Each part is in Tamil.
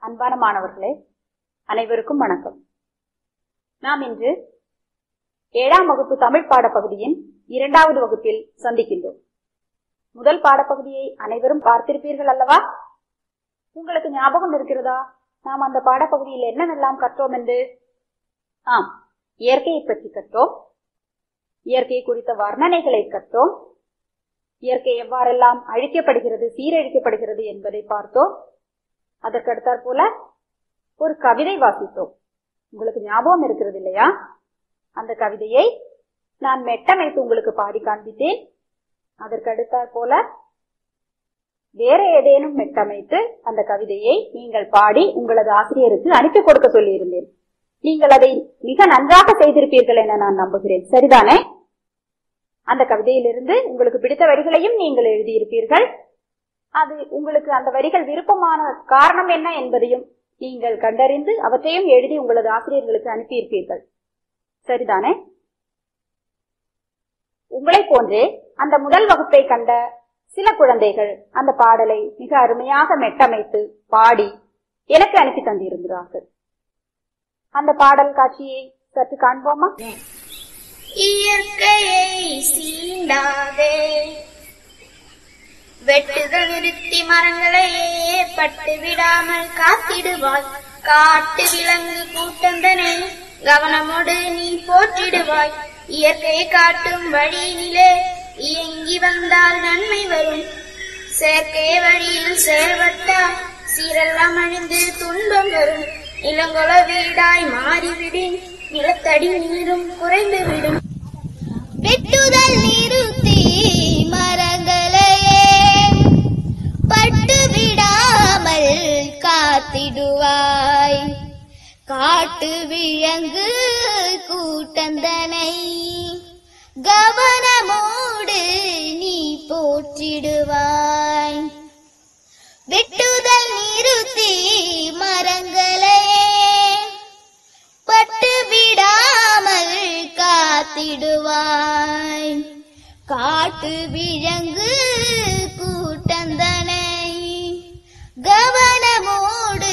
அன்பான மாணவர்களே அனைவருக்கும் வணக்கம் நாம் இன்று ஏழாம் வகுப்பு தமிழ் பாடப்பகுதியின் இரண்டாவது வகுப்பில் சந்திக்கின்றோம் முதல் பாடப்பகுதியை அனைவரும் பார்த்திருப்பீர்கள் அல்லவா உங்களுக்கு ஞாபகம் இருக்கிறதா நாம் அந்த பாடப்பகுதியில் என்னவெல்லாம் கற்றோம் என்று ஆம் இயற்கையை பற்றி கற்றோம் இயற்கை குறித்த வர்ணனைகளை கற்றோம் இயற்கை எவ்வாறெல்லாம் அழிக்கப்படுகிறது சீரழிக்கப்படுகிறது என்பதை பார்த்தோம் அதற்கு அடுத்தாற் போல ஒரு கவிதை வாசித்தோம் உங்களுக்கு ஞாபகம் இருக்கிறது இல்லையா அந்த கவிதையை நான் மெட்டமைத்து உங்களுக்கு பாடி காண்பித்தேன் அதற்கு அடுத்தாற் போல வேற ஏதேனும் மெட்டமைத்து அந்த கவிதையை நீங்கள் பாடி உங்களது ஆசிரியருக்கு அனுப்பி கொடுக்க சொல்லியிருந்தேன் நீங்கள் அதை மிக நன்றாக செய்திருப்பீர்கள் என நான் நம்புகிறேன் சரிதானே அந்த கவிதையிலிருந்து உங்களுக்கு பிடித்த வரிகளையும் நீங்கள் எழுதியிருப்பீர்கள் அது உங்களுக்கு அந்த வரிகள் விருப்பமான காரணம் என்ன என்பதையும் நீங்கள் கண்டறிந்து அவற்றையும் எழுதி உங்களது ஆசிரியர்களுக்கு அனுப்பியிருப்பீர்கள் சரிதானே உங்களை போன்றே அந்த முதல் வகுப்பை கண்ட சில குழந்தைகள் அந்த பாடலை மிக அருமையாக மெட்டமைத்து பாடி எனக்கு அனுப்பி தந்திருக்கிறார்கள் அந்த பாடல் காட்சியை சற்று காண்போமா இயற்கையை சீண்டாதே வெட்டுதல் நிறுத்தி மரங்களையே பட்டு விடாமல் காத்திடுவாய் காட்டு விலங்கு கூட்டந்தனை கவனமோடு நீ போற்றிடுவாய் இயற்கையை காட்டும் வழியினிலே இயங்கி வந்தால் நன்மை வரும் செயற்கை வழியில் செயல்பட்டால் சீரெல்லாம் அழிந்து துன்பம் வரும் இளங்கொல வீடாய் மாறிவிடும் நிலத்தடி நீரும் குறைந்துவிடும் வெட்டுதல் நிறுத்தி மரங்களையே பட்டு விடாமல் காத்திடுவாய் காட்டு விலங்கு கூட்டந்தனை கவனமோடு நீ போற்றிடுவாய் வெட்டுதல் நிறுத்தி மரங்களையே பட்டு விடாமல் காத்திடுவாய் காட்டு விலங்கு கூட்டந்தனை கவனமோடு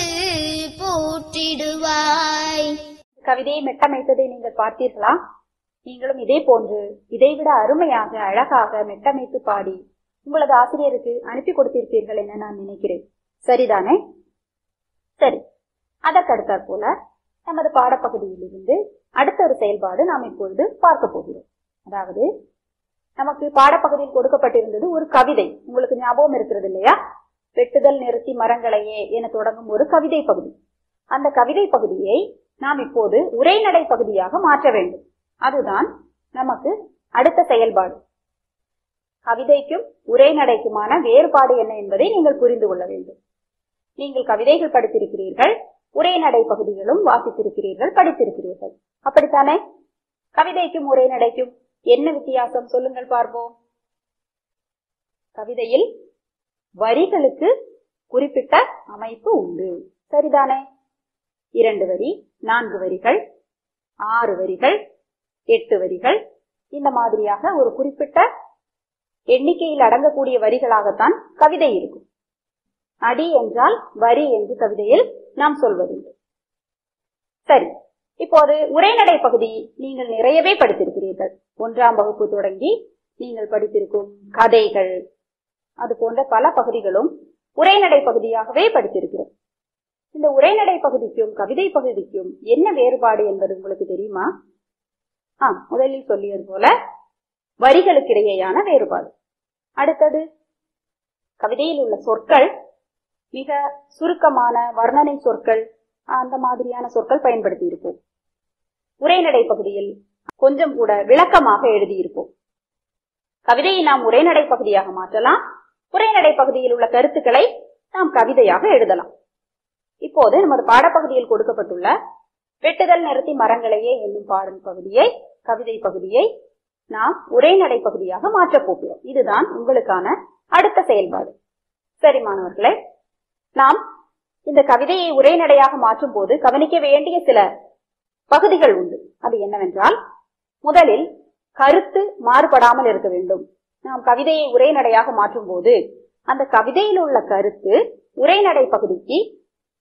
போற்றிடுவாய் கவிதையை மெட்டமைத்ததை நீங்கள் பார்த்தீர்களா நீங்களும் இதே போன்று இதைவிட அருமையாக அழகாக மெட்டமைத்து பாடி உங்களது ஆசிரியருக்கு அனுப்பி கொடுத்திருப்பீர்கள் என நான் நினைக்கிறேன் சரிதானே சரி அதற்கடுத்தாற் போல நமது பாடப்பகுதியிலிருந்து அடுத்த ஒரு செயல்பாடு நாம் இப்பொழுது பார்க்க போகிறோம் அதாவது நமக்கு பாடப்பகுதியில் கொடுக்கப்பட்டிருந்தது ஒரு கவிதை உங்களுக்கு ஞாபகம் இருக்கிறது இல்லையா வெட்டுதல் நிறுத்தி மரங்களையே என தொடங்கும் ஒரு கவிதை பகுதி அந்த கவிதை பகுதியை நாம் இப்போது உரைநடை பகுதியாக மாற்ற வேண்டும் அதுதான் நமக்கு அடுத்த செயல்பாடு கவிதைக்கும் உரைநடைக்குமான வேறுபாடு என்ன என்பதை நீங்கள் புரிந்து கொள்ள வேண்டும் நீங்கள் கவிதைகள் படித்திருக்கிறீர்கள் உரைநடை பகுதிகளும் வாசித்திருக்கிறீர்கள் படித்திருக்கிறீர்கள் அப்படித்தானே கவிதைக்கும் உரைநடைக்கும் என்ன வித்தியாசம் சொல்லுங்கள் பார்ப்போம் கவிதையில் வரிகளுக்கு குறிப்பிட்ட அமைப்பு உண்டு சரிதானே இரண்டு வரி நான்கு வரிகள் ஆறு வரிகள் எட்டு வரிகள் இந்த மாதிரியாக ஒரு குறிப்பிட்ட எண்ணிக்கையில் அடங்கக்கூடிய வரிகளாகத்தான் கவிதை இருக்கும் அடி என்றால் வரி என்று கவிதையில் நாம் சொல்வதுண்டு சரி இப்போது உரைநடை பகுதி நீங்கள் நிறையவே படித்திருக்கிறீர்கள் ஒன்றாம் வகுப்பு தொடங்கி நீங்கள் படித்திருக்கும் கதைகள் அது போன்ற பல பகுதிகளும் உரைநடை பகுதியாகவே படித்திருக்கிறோம் இந்த உரைநடை பகுதிக்கும் கவிதை பகுதிக்கும் என்ன வேறுபாடு என்பது உங்களுக்கு தெரியுமா ஆ முதலில் சொல்லியது போல வரிகளுக்கிடையேயான வேறுபாடு அடுத்தது கவிதையில் உள்ள சொற்கள் மிக சுருக்கமான வர்ணனை சொற்கள் அந்த மாதிரியான சொற்கள் பயன்படுத்தி இருப்போம் உரைநடை பகுதியில் கொஞ்சம் கூட விளக்கமாக எழுதியிருப்போம் கவிதையை நாம் உரைநடை பகுதியாக மாற்றலாம் உரைநடை பகுதியில் உள்ள கருத்துக்களை நாம் கவிதையாக எழுதலாம் இப்போது நமது பாடப்பகுதியில் கொடுக்கப்பட்டுள்ள வெட்டுதல் நிறுத்தி மரங்களையே என்னும் பாடல் பகுதியை கவிதை பகுதியை நாம் உரைநடை பகுதியாக மாற்றப் போகிறோம் இதுதான் உங்களுக்கான அடுத்த செயல்பாடு சரி மாணவர்களே நாம் இந்த கவிதையை உரைநடையாக மாற்றும் போது கவனிக்க வேண்டிய சில பகுதிகள் உண்டு அது என்னவென்றால் முதலில் கருத்து மாறுபடாமல் இருக்க வேண்டும் நாம் கவிதையை உரைநடையாக மாற்றும் போது அந்த கவிதையில் உள்ள கருத்து உரைநடை பகுதிக்கு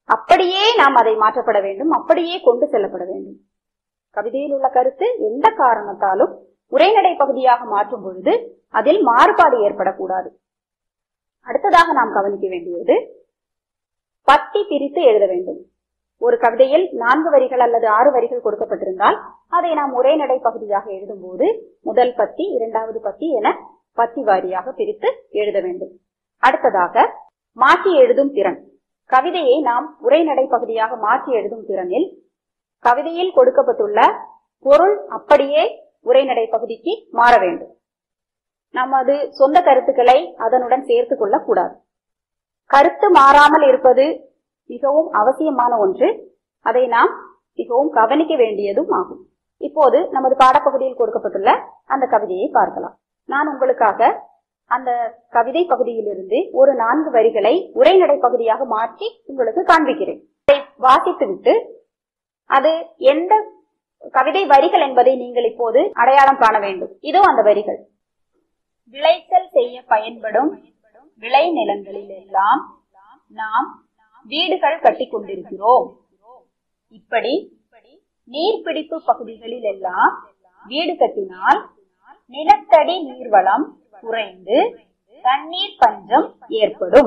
அப்படியே நாம் அதை மாற்றப்பட வேண்டும் அப்படியே கொண்டு செல்லப்பட வேண்டும் கவிதையில் உள்ள கருத்து எந்த காரணத்தாலும் உரைநடை பகுதியாக மாற்றும் பொழுது அதில் மாறுபாடு ஏற்படக்கூடாது அடுத்ததாக நாம் கவனிக்க வேண்டியது பத்தி பிரித்து எழுத வேண்டும் ஒரு கவிதையில் நான்கு வரிகள் அல்லது ஆறு வரிகள் கொடுக்கப்பட்டிருந்தால் அதை நாம் உரைநடை பகுதியாக எழுதும்போது முதல் பத்தி இரண்டாவது பத்தி என பத்தி வாரியாக பிரித்து எழுத வேண்டும் அடுத்ததாக மாற்றி எழுதும் திறன் கவிதையை நாம் உரைநடை பகுதியாக மாற்றி எழுதும் திறனில் கவிதையில் கொடுக்கப்பட்டுள்ள பொருள் அப்படியே உரைநடை பகுதிக்கு மாற வேண்டும் நமது சொந்த கருத்துக்களை அதனுடன் சேர்த்துக் கொள்ளக் கூடாது கருத்து மாறாமல் இருப்பது மிகவும் அவசியமான ஒன்று அதை நாம் மிகவும் கவனிக்க வேண்டியதும் ஆகும் இப்போது நமது பாடப்பகுதியில் கொடுக்கப்பட்டுள்ள அந்த கவிதையை பார்க்கலாம் நான் உங்களுக்காக அந்த கவிதை பகுதியிலிருந்து ஒரு நான்கு வரிகளை உரைநடை பகுதியாக மாற்றி உங்களுக்கு காண்பிக்கிறேன் அதை வாசித்துவிட்டு அது எந்த கவிதை வரிகள் என்பதை நீங்கள் இப்போது அடையாளம் காண வேண்டும் இதோ அந்த வரிகள் விளைச்சல் செய்ய பயன்படும் விளை நிலங்களில் எல்லாம் நாம் வீடுகள் கட்டி கொண்டிருக்கிறோம் இப்படி நீர்பிடிப்பு பகுதிகளில் எல்லாம் வீடு கட்டினால் நிலத்தடி நீர்வளம் குறைந்து தண்ணீர் பஞ்சம் ஏற்படும்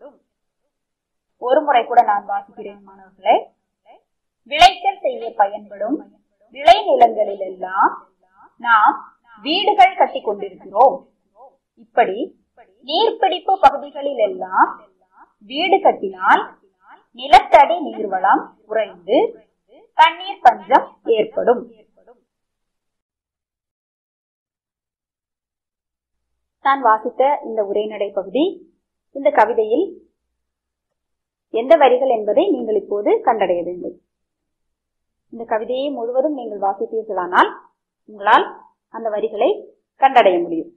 ஒரு முறை கூட நான் வாசிக்கிறேன் மாணவர்களே விளைச்சல் செய்ய பயன்படும் விளை நிலங்களில் எல்லாம் நாம் வீடுகள் கட்டி கொண்டிருக்கிறோம் இப்படி நீர்பிடிப்பு பகுதிகளில் எல்லாம் வீடு கட்டினால் நிலத்தடி நீர்வளம் குறைந்து தண்ணீர் பஞ்சம் ஏற்படும் நான் வாசித்த இந்த உரைநடை பகுதி இந்த கவிதையில் எந்த வரிகள் என்பதை நீங்கள் இப்போது கண்டடைய வேண்டும் இந்த கவிதையை முழுவதும் நீங்கள் வாசித்தீர்களானால் உங்களால் அந்த வரிகளை கண்டடைய முடியும்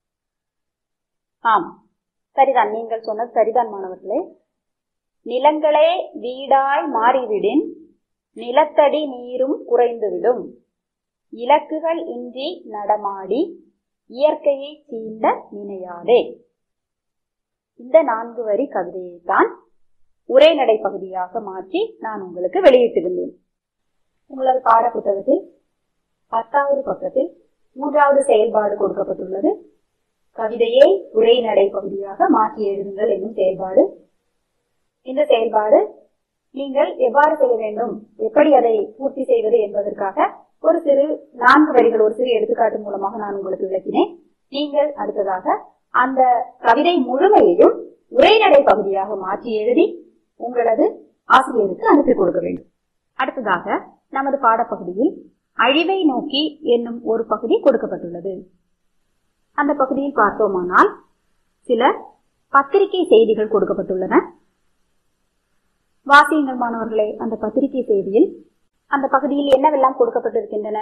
ஆம் சரிதான் நீங்கள் சொன்னது சரிதான் மாணவர்களே நிலங்களே வீடாய் மாறிவிடின் நிலத்தடி நீரும் குறைந்துவிடும் இலக்குகள் இன்றி நடமாடி இயற்கையை சீண்ட நினையாதே இந்த நான்கு வரி கவிதையை தான் உரைநடை பகுதியாக மாற்றி நான் உங்களுக்கு வெளியிட்டிருந்தேன் உங்களது பாட புத்தகத்தில் பத்தாவது பக்கத்தில் மூன்றாவது செயல்பாடு கொடுக்கப்பட்டுள்ளது கவிதையை உரைநடை பகுதியாக மாற்றி எழுதுங்கள் என்னும் செயல்பாடு இந்த செயல்பாடு நீங்கள் எவ்வாறு செய்ய வேண்டும் எப்படி அதை பூர்த்தி செய்வது என்பதற்காக ஒரு சிறு நான்கு வரிகள் ஒரு சிறு எடுத்துக்காட்டு மூலமாக நான் உங்களுக்கு விளக்கினேன் நீங்கள் அடுத்ததாக அந்த கவிதை முழுமையையும் உரைநடை பகுதியாக மாற்றி எழுதி உங்களது ஆசிரியருக்கு அனுப்பி கொடுக்க வேண்டும் அடுத்ததாக நமது பாடப்பகுதியில் அழிவை நோக்கி என்னும் ஒரு பகுதி கொடுக்கப்பட்டுள்ளது அந்த பகுதியில் பார்த்தோமானால் சில பத்திரிகை செய்திகள் கொடுக்கப்பட்டுள்ளன வாசியுங்கள் மாணவர்களே அந்த பத்திரிகை செய்தியில் அந்த பகுதியில் என்னவெல்லாம் கொடுக்கப்பட்டிருக்கின்றன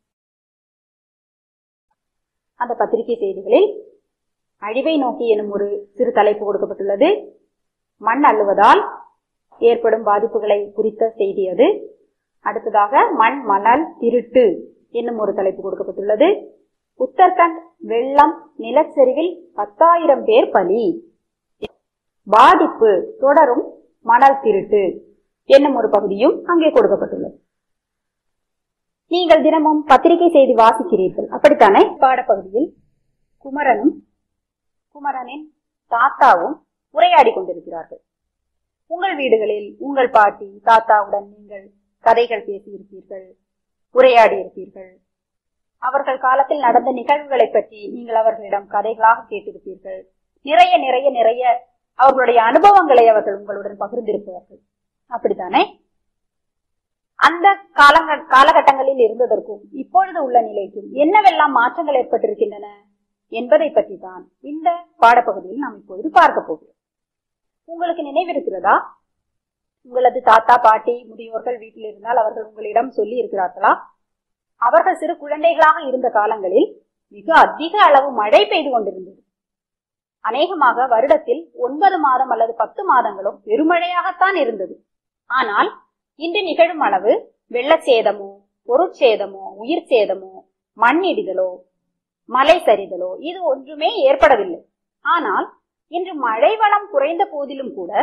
அந்த பத்திரிகை செய்திகளில் அழிவை நோக்கி எனும் ஒரு சிறு தலைப்பு கொடுக்கப்பட்டுள்ளது மண் அள்ளுவதால் ஏற்படும் பாதிப்புகளை குறித்த செய்தி அது அடுத்ததாக மண் மணல் திருட்டு என்னும் ஒரு தலைப்பு கொடுக்கப்பட்டுள்ளது உத்தரகண்ட் வெள்ளம் நிலச்சரிவில் பத்தாயிரம் பேர் பலி பாதிப்பு தொடரும் மணல் திருட்டு என்னும் ஒரு பகுதியும் அங்கே கொடுக்கப்பட்டுள்ளது நீங்கள் தினமும் பத்திரிகை செய்தி வாசிக்கிறீர்கள் அப்படித்தானே பாடப்பகுதியில் குமரனும் குமரனின் தாத்தாவும் உரையாடி கொண்டிருக்கிறார்கள் உங்கள் வீடுகளில் உங்கள் பாட்டி தாத்தாவுடன் நீங்கள் கதைகள் பேசியிருப்பீர்கள் உரையாடி இருப்பீர்கள் அவர்கள் காலத்தில் நடந்த நிகழ்வுகளை பற்றி நீங்கள் அவர்களிடம் கதைகளாக கேட்டிருப்பீர்கள் நிறைய நிறைய நிறைய அவர்களுடைய அனுபவங்களை அவர்கள் உங்களுடன் பகிர்ந்திருப்பார்கள் அப்படித்தானே அந்த காலங்க காலகட்டங்களில் இருந்ததற்கும் இப்பொழுது உள்ள நிலைக்கும் என்னவெல்லாம் மாற்றங்கள் ஏற்பட்டிருக்கின்றன என்பதை பற்றி தான் இந்த பாடப்பகுதியில் நாம் இப்பொழுது பார்க்க போகிறோம் உங்களுக்கு நினைவிருக்கிறதா உங்களது தாத்தா பாட்டி முதியோர்கள் வீட்டில் இருந்தால் அவர்கள் உங்களிடம் சொல்லி இருக்கிறார்களா அவர்கள் சிறு குழந்தைகளாக இருந்த காலங்களில் மிக அதிக அளவு மழை பெய்து கொண்டிருந்தது அநேகமாக வருடத்தில் ஒன்பது மாதம் அல்லது பத்து மாதங்களும் பெருமழையாகத்தான் இருந்தது ஆனால் இன்று நிகழும் அளவு வெள்ளச்சேதமோ பொருட்சேதமோ உயிர் சேதமோ மண்ணிடிதலோ மலை சரிதலோ இது ஒன்றுமே ஏற்படவில்லை ஆனால் இன்று மழை வளம் குறைந்த போதிலும் கூட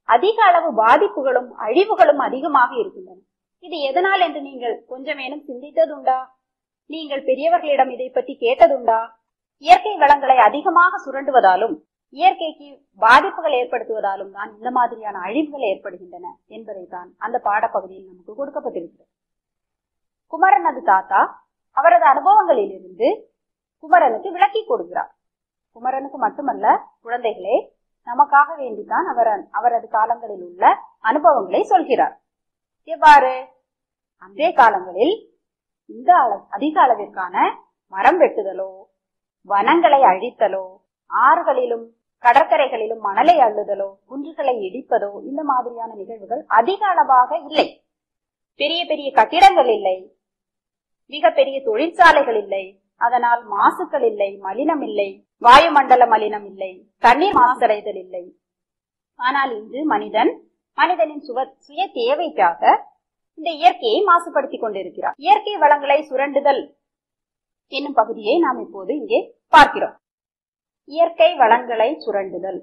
அதிக அளவு பாதிப்புகளும் அழிவுகளும் அதிகமாக இருக்கின்றன இது எதனால் என்று நீங்கள் கொஞ்சமேனும் சிந்தித்ததுண்டா நீங்கள் பெரியவர்களிடம் இதை பற்றி கேட்டதுண்டா இயற்கை வளங்களை அதிகமாக சுரண்டுவதாலும் இயற்கைக்கு பாதிப்புகள் ஏற்படுத்துவதாலும் தான் இந்த மாதிரியான அழிவுகள் ஏற்படுகின்றன என்பதைத்தான் அந்த பாடப்பகுதியில் நமக்கு கொடுக்கப்பட்டிருக்கிறது குமரனது தாத்தா அவரது அனுபவங்களிலிருந்து குமரனுக்கு விளக்கி கொடுக்கிறார் குமரனுக்கு மட்டுமல்ல குழந்தைகளே நமக்காக வேண்டித்தான் அவர் அவரது காலங்களில் உள்ள அனுபவங்களை சொல்கிறார் எவ்வாறு அன்றைய காலங்களில் இந்த அள- அதிக அளவிற்கான மரம் வெட்டுதலோ வனங்களை அழித்தலோ ஆறுகளிலும் கடற்கரைகளிலும் மணலை அள்ளுதலோ குன்றுகளை இடிப்பதோ இந்த மாதிரியான நிகழ்வுகள் அதிக அளவாக இல்லை பெரிய பெரிய கட்டிடங்கள் இல்லை மிக பெரிய தொழிற்சாலைகள் இல்லை அதனால் மாசுக்கள் இல்லை மலினம் இல்லை வாயுமண்டல மலினம் இல்லை தண்ணீர் மாசடைதல் இல்லை ஆனால் இன்று மனிதன் மனிதனின் சுவ சுய தேவைக்காக இந்த இயற்கையை மாசுபடுத்திக் கொண்டிருக்கிறார் இயற்கை வளங்களை சுரண்டுதல் என்னும் பகுதியை நாம் இப்போது இங்கே பார்க்கிறோம் இயற்கை வளங்களை சுரண்டுதல்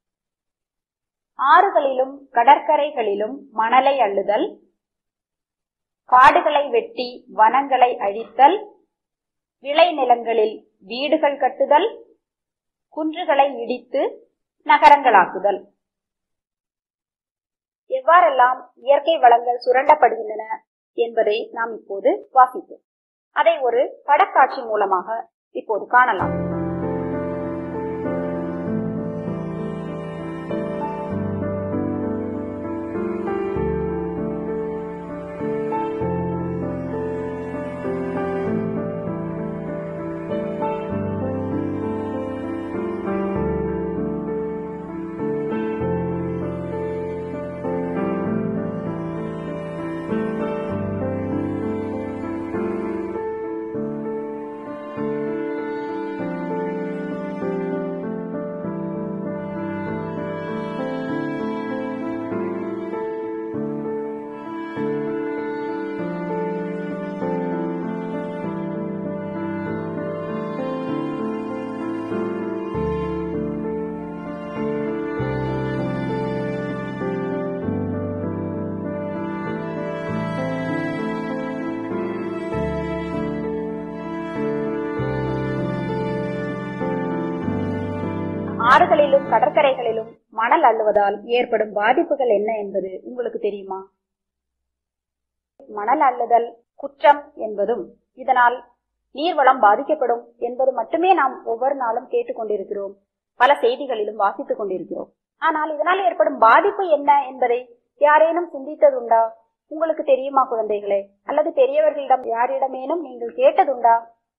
ஆறுகளிலும் கடற்கரைகளிலும் மணலை அள்ளுதல் காடுகளை வெட்டி வனங்களை அழித்தல் விளைநிலங்களில் வீடுகள் கட்டுதல் குன்றுகளை இடித்து நகரங்களாக்குதல் எவ்வாறெல்லாம் இயற்கை வளங்கள் சுரண்டப்படுகின்றன என்பதை நாம் இப்போது வாசிப்போம் அதை ஒரு படக்காட்சி மூலமாக இப்போது காணலாம் ஆறுகளிலும் கடற்கரைகளிலும் மணல் அள்ளுவதால் ஏற்படும் பாதிப்புகள் என்ன என்பது உங்களுக்கு தெரியுமா மணல் அள்ளுதல் குற்றம் என்பதும் இதனால் நீர்வளம் பாதிக்கப்படும் என்பது மட்டுமே நாம் ஒவ்வொரு நாளும் கேட்டுக்கொண்டிருக்கிறோம் பல செய்திகளிலும் வாசித்துக் கொண்டிருக்கிறோம் ஆனால் இதனால் ஏற்படும் பாதிப்பு என்ன என்பதை யாரேனும் சிந்தித்ததுண்டா உங்களுக்கு தெரியுமா குழந்தைகளே அல்லது பெரியவர்களிடம் யாரிடமேனும் நீங்கள் கேட்டதுண்டா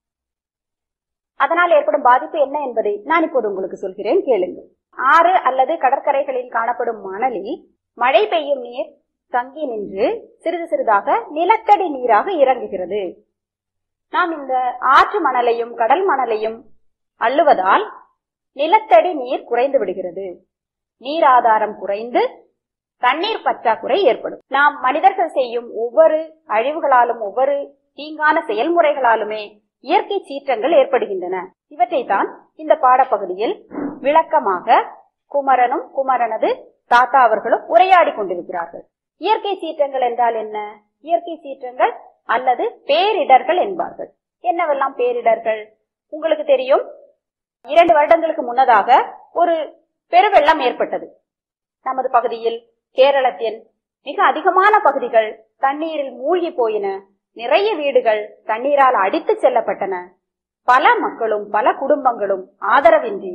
அதனால் ஏற்படும் பாதிப்பு என்ன என்பதை நான் இப்போது உங்களுக்கு சொல்கிறேன் கேளுங்கள் ஆறு அல்லது கடற்கரைகளில் காணப்படும் மணலில் மழை பெய்யும் நீர் தங்கி நின்று சிறிது சிறிதாக நிலத்தடி நீராக இறங்குகிறது நாம் இந்த ஆற்று மணலையும் கடல் மணலையும் அள்ளுவதால் நிலத்தடி நீர் குறைந்து விடுகிறது நீர் ஆதாரம் குறைந்து தண்ணீர் பற்றாக்குறை ஏற்படும் நாம் மனிதர்கள் செய்யும் ஒவ்வொரு அழிவுகளாலும் ஒவ்வொரு தீங்கான செயல்முறைகளாலுமே இயற்கை சீற்றங்கள் ஏற்படுகின்றன இவற்றைத்தான் இந்த பாடப்பகுதியில் விளக்கமாக குமரனும் குமரனது தாத்தா அவர்களும் உரையாடி கொண்டிருக்கிறார்கள் இயற்கை சீற்றங்கள் என்றால் என்ன இயற்கை சீற்றங்கள் அல்லது பேரிடர்கள் என்பார்கள் என்னவெல்லாம் பேரிடர்கள் உங்களுக்கு தெரியும் இரண்டு வருடங்களுக்கு முன்னதாக ஒரு பெருவெள்ளம் ஏற்பட்டது நமது பகுதியில் கேரளத்தின் மிக அதிகமான பகுதிகள் தண்ணீரில் மூழ்கி போயின நிறைய வீடுகள் தண்ணீரால் அடித்து செல்லப்பட்டன பல மக்களும் பல குடும்பங்களும் ஆதரவின்றி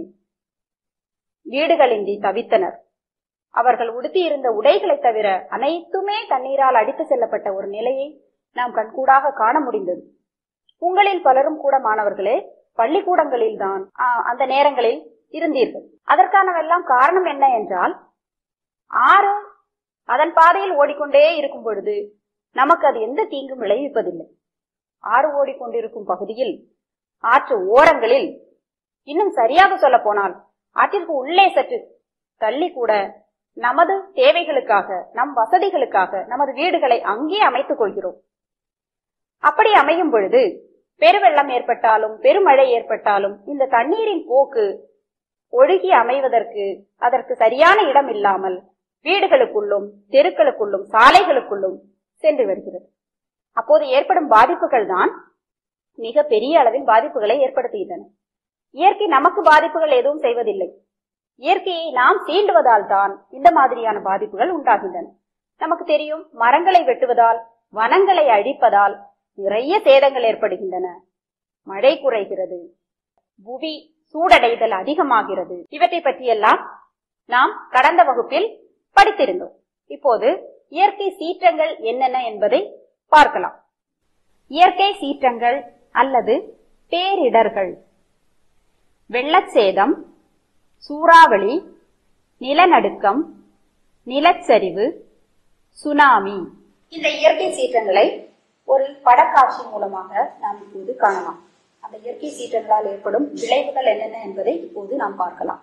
வீடுகளின்றி தவித்தனர் அவர்கள் உடுத்தியிருந்த உடைகளை தவிர அனைத்துமே தண்ணீரால் அடித்து செல்லப்பட்ட ஒரு நிலையை நாம் கண்கூடாக காண முடிந்தது உங்களில் பலரும் கூட மாணவர்களே பள்ளிக்கூடங்களில் தான் அந்த நேரங்களில் இருந்தீர்கள் அதற்கானவெல்லாம் காரணம் என்ன என்றால் ஆறு அதன் பாதையில் ஓடிக்கொண்டே இருக்கும் பொழுது நமக்கு அது எந்த தீங்கும் விளைவிப்பதில்லை ஆறு ஓடிக்கொண்டிருக்கும் பகுதியில் ஆற்று ஓரங்களில் இன்னும் சரியாக சொல்ல போனால் ஆற்றிற்கு உள்ளே சற்று தள்ளி கூட நமது தேவைகளுக்காக நம் வசதிகளுக்காக நமது வீடுகளை அங்கே அமைத்துக் கொள்கிறோம் அப்படி அமையும் பொழுது பெருவெள்ளம் ஏற்பட்டாலும் பெருமழை ஏற்பட்டாலும் இந்த தண்ணீரின் போக்கு ஒழுகி அமைவதற்கு அதற்கு சரியான இடம் இல்லாமல் வீடுகளுக்குள்ளும் தெருக்களுக்குள்ளும் சாலைகளுக்குள்ளும் சென்று வருகிறது அப்போது ஏற்படும் பாதிப்புகள் தான் மிக பெரிய அளவில் பாதிப்புகளை ஏற்படுத்துகின்றன இயற்கை நமக்கு பாதிப்புகள் எதுவும் செய்வதில்லை இயற்கையை நாம் சீண்டுவதால் தான் இந்த மாதிரியான பாதிப்புகள் உண்டாகின்றன நமக்கு தெரியும் மரங்களை வெட்டுவதால் வனங்களை அழிப்பதால் நிறைய சேதங்கள் ஏற்படுகின்றன மழை குறைகிறது புவி சூடடைதல் அதிகமாகிறது இவற்றை பற்றியெல்லாம் நாம் கடந்த வகுப்பில் படித்திருந்தோம் இப்போது இயற்கை சீற்றங்கள் என்னென்ன என்பதை பார்க்கலாம் இயற்கை சீற்றங்கள் அல்லது பேரிடர்கள் வெள்ளச்சேதம் சூறாவளி நிலநடுக்கம் நிலச்சரிவு சுனாமி இந்த இயற்கை சீற்றங்களை ஒரு படக்காட்சி மூலமாக நாம் இப்போது காணலாம் அந்த இயற்கை சீற்றங்களால் ஏற்படும் விளைவுகள் என்னென்ன என்பதை இப்போது நாம் பார்க்கலாம்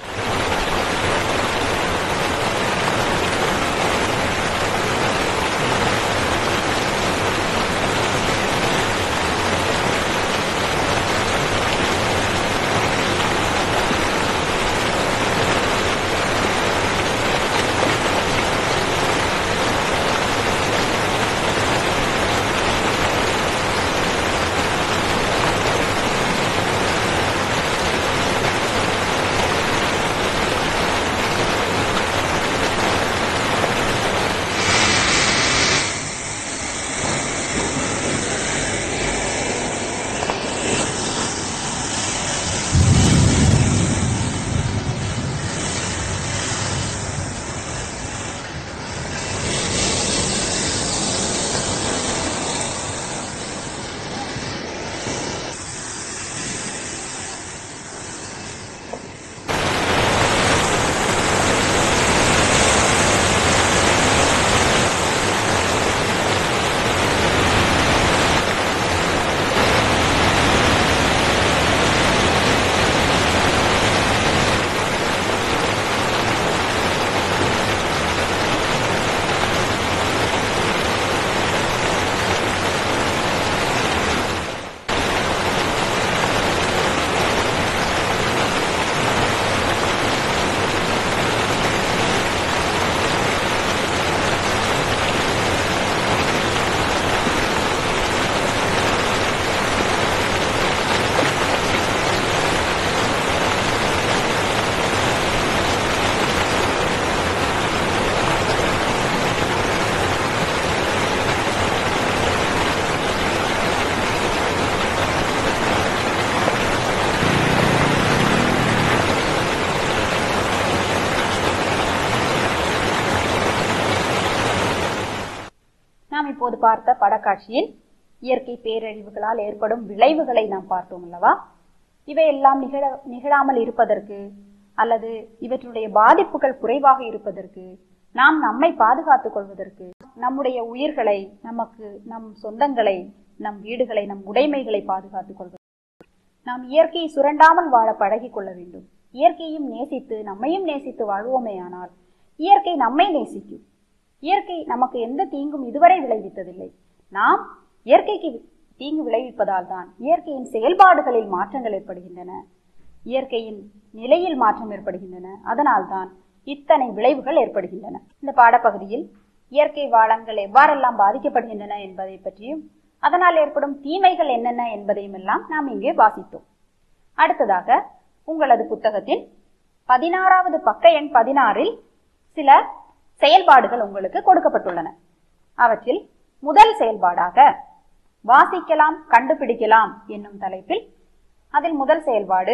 நாம் இப்போது பார்த்த படக்காட்சியில் இயற்கை பேரழிவுகளால் ஏற்படும் விளைவுகளை நாம் பார்த்தோம் அல்லவா இவையெல்லாம் நிகழ நிகழாமல் இருப்பதற்கு அல்லது இவற்றுடைய பாதிப்புகள் குறைவாக இருப்பதற்கு நாம் நம்மை பாதுகாத்துக் கொள்வதற்கு நம்முடைய உயிர்களை நமக்கு நம் சொந்தங்களை நம் வீடுகளை நம் உடைமைகளை பாதுகாத்துக் கொள்வது நாம் இயற்கையை சுரண்டாமல் வாழ பழகிக் கொள்ள வேண்டும் இயற்கையும் நேசித்து நம்மையும் நேசித்து வாழ்வோமேயானால் இயற்கை நம்மை நேசிக்கும் இயற்கை நமக்கு எந்த தீங்கும் இதுவரை விளைவித்ததில்லை நாம் இயற்கைக்கு தீங்கு விளைவிப்பதால் தான் இயற்கையின் செயல்பாடுகளில் மாற்றங்கள் ஏற்படுகின்றன இயற்கையின் நிலையில் மாற்றம் ஏற்படுகின்றன அதனால்தான் இத்தனை விளைவுகள் ஏற்படுகின்றன இந்த பாடப்பகுதியில் இயற்கை வளங்கள் எவ்வாறெல்லாம் பாதிக்கப்படுகின்றன என்பதை பற்றியும் அதனால் ஏற்படும் தீமைகள் என்னென்ன என்பதையும் எல்லாம் நாம் இங்கே வாசித்தோம் அடுத்ததாக உங்களது புத்தகத்தின் பதினாறாவது பக்க எண் பதினாறில் சில செயல்பாடுகள் உங்களுக்கு கொடுக்கப்பட்டுள்ளன அவற்றில் முதல் செயல்பாடாக வாசிக்கலாம் கண்டுபிடிக்கலாம் என்னும் தலைப்பில் அதில் முதல் செயல்பாடு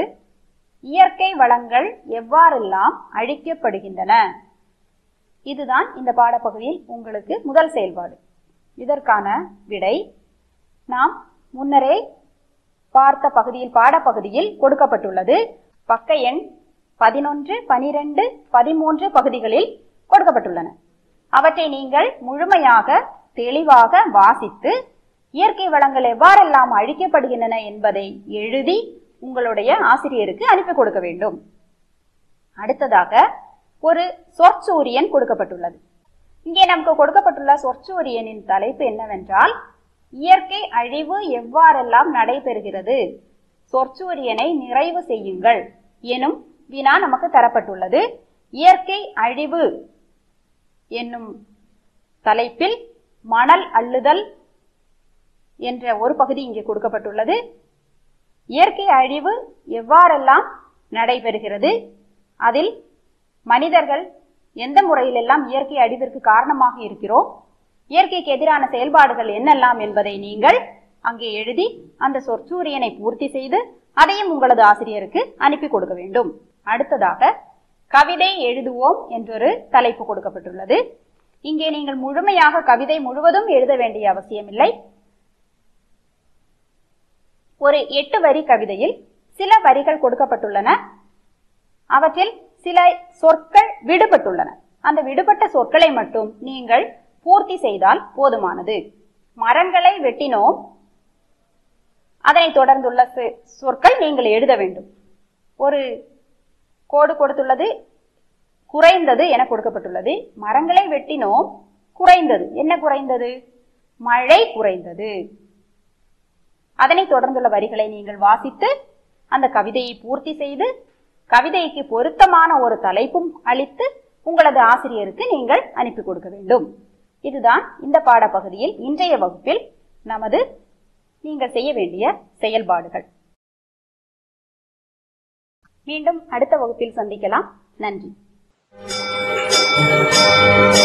இயற்கை வளங்கள் எவ்வாறெல்லாம் அழிக்கப்படுகின்றன இதுதான் இந்த பாடப்பகுதியில் உங்களுக்கு முதல் செயல்பாடு இதற்கான விடை நாம் முன்னரே பார்த்த பகுதியில் பாடப்பகுதியில் கொடுக்கப்பட்டுள்ளது பக்க எண் பதினொன்று பனிரெண்டு பதிமூன்று பகுதிகளில் கொடுக்கப்பட்டுள்ளன அவற்றை நீங்கள் முழுமையாக தெளிவாக வாசித்து இயற்கை வளங்கள் எவ்வாறெல்லாம் அழிக்கப்படுகின்றன என்பதை எழுதி உங்களுடைய ஆசிரியருக்கு அனுப்பி கொடுக்க வேண்டும் அடுத்ததாக ஒரு சொற்சூரியன் கொடுக்கப்பட்டுள்ளது இங்கே நமக்கு கொடுக்கப்பட்டுள்ள சொற்சூரியனின் தலைப்பு என்னவென்றால் இயற்கை அழிவு எவ்வாறெல்லாம் நடைபெறுகிறது சொற்சூரியனை நிறைவு செய்யுங்கள் எனும் வினா நமக்கு தரப்பட்டுள்ளது இயற்கை அழிவு என்னும் தலைப்பில் மணல் அள்ளுதல் என்ற ஒரு பகுதி இங்கே கொடுக்கப்பட்டுள்ளது இயற்கை அழிவு எவ்வாறெல்லாம் நடைபெறுகிறது அதில் மனிதர்கள் எந்த முறையிலெல்லாம் இயற்கை அழிவிற்கு காரணமாக இருக்கிறோம் இயற்கைக்கு எதிரான செயல்பாடுகள் என்னெல்லாம் என்பதை நீங்கள் அங்கே எழுதி அந்த சொற்சூரியனை பூர்த்தி செய்து அதையும் உங்களது ஆசிரியருக்கு அனுப்பி கொடுக்க வேண்டும் அடுத்ததாக கவிதை எழுதுவோம் என்றொரு தலைப்பு கொடுக்கப்பட்டுள்ளது இங்கே நீங்கள் முழுமையாக கவிதை முழுவதும் எழுத வேண்டிய அவசியமில்லை ஒரு எட்டு வரி கவிதையில் சில வரிகள் கொடுக்கப்பட்டுள்ளன அவற்றில் சில சொற்கள் விடுபட்டுள்ளன அந்த விடுபட்ட சொற்களை மட்டும் நீங்கள் பூர்த்தி செய்தால் போதுமானது மரங்களை வெட்டினோம் அதனை தொடர்ந்துள்ள சொ- சொற்கள் நீங்கள் எழுத வேண்டும் ஒரு கோடு கொடுத்துள்ளது குறைந்தது என கொடுக்கப்பட்டுள்ளது மரங்களை வெட்டினோம் குறைந்தது என்ன குறைந்தது மழை குறைந்தது அதனை தொடர்ந்துள்ள வரிகளை நீங்கள் வாசித்து அந்த கவிதையை பூர்த்தி செய்து கவிதைக்கு பொருத்தமான ஒரு தலைப்பும் அளித்து உங்களது ஆசிரியருக்கு நீங்கள் அனுப்பி கொடுக்க வேண்டும் இதுதான் இந்த பாடப்பகுதியில் இன்றைய வகுப்பில் நமது நீங்கள் செய்ய வேண்டிய செயல்பாடுகள் மீண்டும் அடுத்த வகுப்பில் சந்திக்கலாம் நன்றி